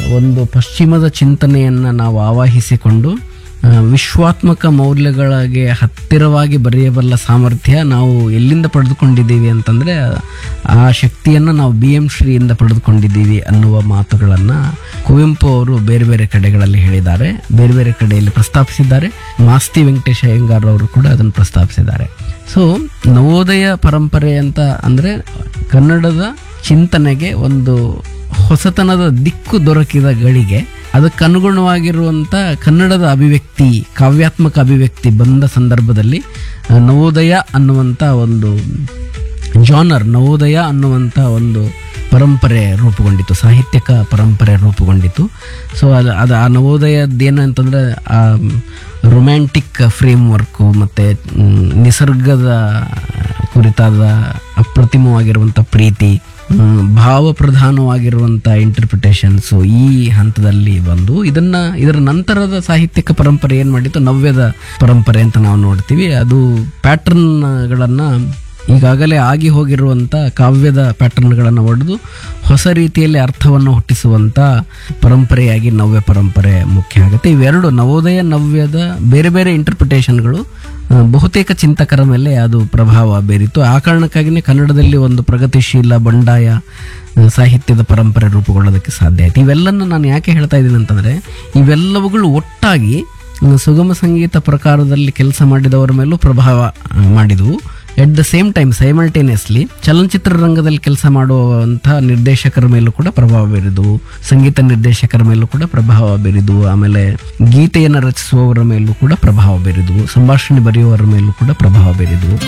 ಒಂದು ಪಶ್ಚಿಮದ ಚಿಂತನೆಯನ್ನು ನಾವು ಆವಾಹಿಸಿಕೊಂಡು ಆ, ವಿಶ್ವಾತ್ಮಕ ಮೌಲ್ಯಗಳಿಗೆ ಹತ್ತಿರವಾಗಿ ಬರೆಯಬಲ್ಲ ಸಾಮರ್ಥ್ಯ ನಾವು ಎಲ್ಲಿಂದ ಪಡೆದುಕೊಂಡಿದ್ದೀವಿ ಅಂತಂದರೆ ಆ ಶಕ್ತಿಯನ್ನು ನಾವು ಬಿ ಎಂ ಶ್ರೀಯಿಂದ ಪಡೆದುಕೊಂಡಿದ್ದೀವಿ ಅನ್ನುವ ಮಾತುಗಳನ್ನು ಕುವೆಂಪು ಅವರು ಬೇರೆ ಬೇರೆ ಕಡೆಗಳಲ್ಲಿ ಹೇಳಿದ್ದಾರೆ ಬೇರೆ ಬೇರೆ ಕಡೆಯಲ್ಲಿ ಪ್ರಸ್ತಾಪಿಸಿದ್ದಾರೆ ಮಾಸ್ತಿ ವೆಂಕಟೇಶ ಅಯ್ಯಂಗಾರ್ ಅವರು ಕೂಡ ಅದನ್ನು ಪ್ರಸ್ತಾಪಿಸಿದ್ದಾರೆ ಸೊ ನವೋದಯ ಪರಂಪರೆ ಅಂತ ಅಂದರೆ ಕನ್ನಡದ ಚಿಂತನೆಗೆ ಒಂದು ಹೊಸತನದ ದಿಕ್ಕು ದೊರಕಿದ ಗಳಿಗೆ ಅದಕ್ಕನುಗುಣವಾಗಿರುವಂಥ ಕನ್ನಡದ ಅಭಿವ್ಯಕ್ತಿ ಕಾವ್ಯಾತ್ಮಕ ಅಭಿವ್ಯಕ್ತಿ ಬಂದ ಸಂದರ್ಭದಲ್ಲಿ ಆ, ನವೋದಯ ಅನ್ನುವಂಥ ಒಂದು ಜಾನರ್ ನವೋದಯ ಅನ್ನುವಂಥ ಒಂದು ಪರಂಪರೆ ರೂಪುಗೊಂಡಿತು ಸಾಹಿತ್ಯಕ ಪರಂಪರೆ ರೂಪುಗೊಂಡಿತು ಸೊ ಅದು ಅದು ಆ ನವೋದಯದ್ದೇನು ಅಂತಂದರೆ ಆ ರೊಮ್ಯಾಂಟಿಕ್ ಫ್ರೇಮ್ ವರ್ಕು ಮತ್ತು ನಿಸರ್ಗದ ಕುರಿತಾದ ಅಪ್ರತಿಮವಾಗಿರುವಂಥ ಪ್ರೀತಿ ಹ್ಮ್, ಭಾವಪ್ರಧಾನವಾಗಿರುವಂಥ ಇಂಟರ್ಪ್ರಿಟೇಷನ್ಸು ಈ ಹಂತದಲ್ಲಿ ಬಂದು ಇದನ್ನ ಇದರ ನಂತರದ ಸಾಹಿತ್ಯಕ ಪರಂಪರೆ ಏನು ಮಾಡಿತ್ತು ನವ್ಯದ ಪರಂಪರೆ ಅಂತ ನಾವು ನೋಡ್ತೀವಿ ಅದು ಪ್ಯಾಟರ್ನ್ಗಳನ್ನು ಈಗಾಗಲೇ ಆಗಿ ಹೋಗಿರುವಂಥ ಕಾವ್ಯದ ಪ್ಯಾಟರ್ನ್ಗಳನ್ನು ಒಡೆದು ಹೊಸ ರೀತಿಯಲ್ಲಿ ಅರ್ಥವನ್ನು ಹುಟ್ಟಿಸುವಂಥ ಪರಂಪರೆಯಾಗಿ ನವ್ಯ ಪರಂಪರೆ ಮುಖ್ಯ ಆಗುತ್ತೆ ಇವೆರಡು ನವೋದಯ ನವ್ಯದ ಬೇರೆ ಬೇರೆ ಇಂಟರ್ಪ್ರಿಟೇಷನ್ಗಳು ಆ, ಬಹುತೇಕ ಚಿಂತಕರ ಮೇಲೆ ಅದು ಪ್ರಭಾವ ಬೀರಿತು ಆ ಕಾರಣಕ್ಕಾಗಿಯೇ ಕನ್ನಡದಲ್ಲಿ ಒಂದು ಪ್ರಗತಿಶೀಲ ಬಂಡಾಯ ಆ, ಸಾಹಿತ್ಯದ ಪರಂಪರೆ ರೂಪುಗೊಳ್ಳೋದಕ್ಕೆ ಸಾಧ್ಯ ಆಯ್ತು ಇವೆಲ್ಲನ ನಾನು ಯಾಕೆ ಹೇಳ್ತಾ ಇದ್ದೀನಿ ಅಂತಂದರೆ ಇವೆಲ್ಲವುಗಳು ಒಟ್ಟಾಗಿ ಆ, ಸುಗಮ ಸಂಗೀತ ಪ್ರಕಾರದಲ್ಲಿ ಕೆಲಸ ಮಾಡಿದವರ ಮೇಲೂ ಪ್ರಭಾವ ಆ, ಮಾಡಿದವು at the same time simultaneously ಚಲನಚಿತ್ರ ರಂಗದಲ್ಲಿ ಕೆಲಸ ಮಾಡುವಂಥ ನಿರ್ದೇಶಕರ ಮೇಲೂ ಕೂಡ ಪ್ರಭಾವ ಬೀರಿದವು ಸಂಗೀತ ನಿರ್ದೇಶಕರ ಮೇಲೂ ಕೂಡ ಪ್ರಭಾವ ಬೀರಿದವು ಆಮೇಲೆ ಗೀತೆಯನ್ನು ರಚಿಸುವವರ ಮೇಲೂ ಕೂಡ ಪ್ರಭಾವ ಬೀರಿದವು ಸಂಭಾಷಣೆ ಬರೆಯುವವರ ಮೇಲೂ ಕೂಡ ಪ್ರಭಾವ ಬೀರಿದವು